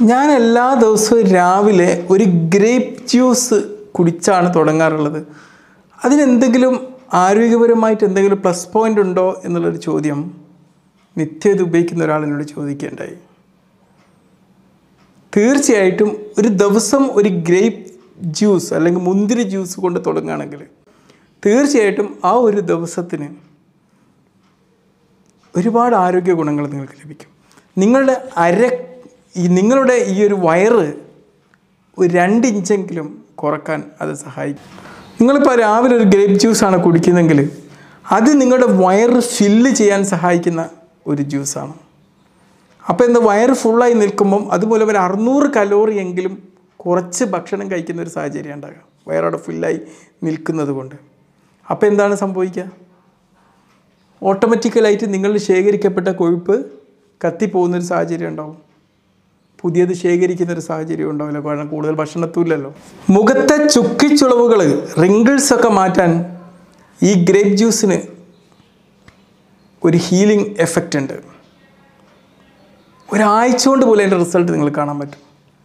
ഞാൻ എല്ലാ ദിവസവും രാവിലെ ഒരു ഗ്രേപ്പ് ജ്യൂസ് കുടിച്ചാണ് തുടങ്ങാറുള്ളത് അതിനെന്തെങ്കിലും ആരോഗ്യപരമായിട്ട് എന്തെങ്കിലും പ്ലസ് പോയിൻ്റ് ഉണ്ടോ എന്നുള്ളൊരു ചോദ്യം നിത്യം ഇത് ഉപയോഗിക്കുന്ന ഒരാൾ എന്നോട് ചോദിക്കേണ്ടായി തീർച്ചയായിട്ടും ഒരു ദിവസം ഒരു ഗ്രേപ്പ് ജ്യൂസ് അല്ലെങ്കിൽ മുന്തിരി ജ്യൂസ് കൊണ്ട് തുടങ്ങുകയാണെങ്കിൽ തീർച്ചയായിട്ടും ആ ഒരു ദിവസത്തിന് ഒരുപാട് ആരോഗ്യ ഗുണങ്ങൾ നിങ്ങൾക്ക് ലഭിക്കും നിങ്ങളുടെ അര ഈ നിങ്ങളുടെ ഈ ഒരു വയറ് ഒരു രണ്ട് ഇഞ്ചെങ്കിലും കുറക്കാൻ അത് സഹായിക്കും നിങ്ങളിപ്പോൾ രാവിലെ ഒരു ഗ്രേപ്പ് ജ്യൂസാണ് കുടിക്കുന്നതെങ്കിൽ അത് നിങ്ങളുടെ വയറ് ഫില്ല് ചെയ്യാൻ സഹായിക്കുന്ന ഒരു ജ്യൂസാണ് അപ്പോൾ എന്താ വയറ് ഫുള്ളായി നിൽക്കുമ്പം അതുപോലെ ഒരു അറുന്നൂറ് കലോറി എങ്കിലും കുറച്ച് ഭക്ഷണം കഴിക്കുന്ന ഒരു സാഹചര്യം ഉണ്ടാകുക വയറവിടെ ഫുള്ളായി നിൽക്കുന്നത് കൊണ്ട് അപ്പോൾ എന്താണ് സംഭവിക്കുക ഓട്ടോമാറ്റിക്കലായിട്ട് നിങ്ങളിൽ ശേഖരിക്കപ്പെട്ട കൊഴുപ്പ് കത്തിപ്പോകുന്നൊരു സാഹചര്യം ഉണ്ടാവും പുതിയത് ശേഖരിക്കുന്ന ഒരു സാഹചര്യം ഉണ്ടാവില്ല കാരണം കൂടുതൽ ഭക്ഷണത്തുമില്ലല്ലോ മുഖത്തെ ചുക്കിച്ചുളവുകൾ റിങ്കിൾസ് ഒക്കെ മാറ്റാൻ ഈ ഗ്രേപ്പ് ജ്യൂസിന് ഒരു ഹീലിംഗ് എഫക്റ്റ് ഉണ്ട് ഒരാഴ്ച കൊണ്ട് പോലും അതിൻ്റെ റിസൾട്ട് നിങ്ങൾ കാണാൻ പറ്റും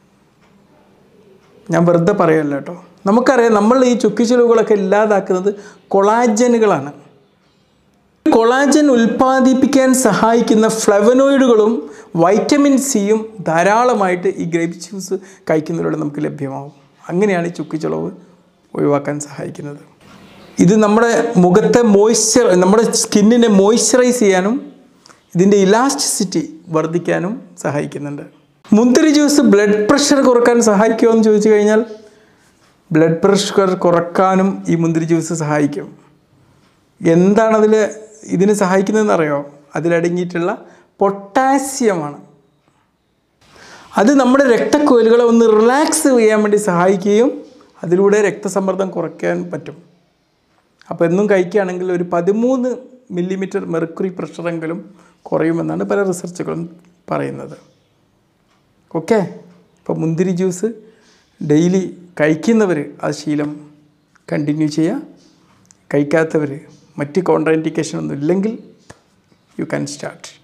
ഞാൻ വെറുതെ പറയല്ല കേട്ടോ നമുക്കറിയാം നമ്മൾ ഈ ചുക്കിച്ചുളവുകളൊക്കെ ഇല്ലാതാക്കുന്നത് കൊളാജനുകളാണ് കൊളാജൻ ഉൽപ്പാദിപ്പിക്കാൻ സഹായിക്കുന്ന ഫ്ലവനോയിഡുകളും വൈറ്റമിൻ സിയും ധാരാളമായിട്ട് ഈ ഗ്രേപ്പ് ജ്യൂസ് കഴിക്കുന്നതിലൂടെ നമുക്ക് ലഭ്യമാവും അങ്ങനെയാണ് ഈ ചുക്കിച്ചുളവ് ഒഴിവാക്കാൻ സഹായിക്കുന്നത് ഇത് നമ്മുടെ മുഖത്തെ മോയ്സ്ചർ നമ്മുടെ സ്കിന്നിനെ മോയ്സ്ചറൈസ് ചെയ്യാനും ഇതിൻ്റെ ഇലാസ്റ്റിസിറ്റി വർദ്ധിക്കാനും സഹായിക്കുന്നുണ്ട് മുന്തിരി ജ്യൂസ് ബ്ലഡ് പ്രഷർ കുറക്കാൻ സഹായിക്കുമോ എന്ന് ചോദിച്ചു കഴിഞ്ഞാൽ ബ്ലഡ് പ്രഷർ കുറക്കാനും ഈ മുന്തിരി ജ്യൂസ് സഹായിക്കും എന്താണതിൽ ഇതിന് സഹായിക്കുന്നതെന്ന് അറിയോ അതിലടങ്ങിയിട്ടുള്ള പൊട്ടാസ്യമാണ് അത് നമ്മുടെ രക്തക്കുഴലുകളെ ഒന്ന് റിലാക്സ് ചെയ്യാൻ വേണ്ടി സഹായിക്കുകയും അതിലൂടെ രക്തസമ്മർദ്ദം കുറയ്ക്കാൻ പറ്റും അപ്പോൾ എന്നും കഴിക്കുകയാണെങ്കിൽ ഒരു പതിമൂന്ന് മില്ലിമീറ്റർ മെർക്കുറി പ്രഷറെങ്കിലും കുറയുമെന്നാണ് പല റിസർച്ചുകളും പറയുന്നത് ഓക്കെ ഇപ്പോൾ മുന്തിരി ജ്യൂസ് ഡെയിലി കഴിക്കുന്നവർ ആ ശീലം കണ്ടിന്യൂ ചെയ്യുക കഴിക്കാത്തവർ മറ്റ് കോൺട്രാൻഡിക്കേഷൻ ഒന്നും ഇല്ലെങ്കിൽ യു ക്യാൻ സ്റ്റാർട്ട്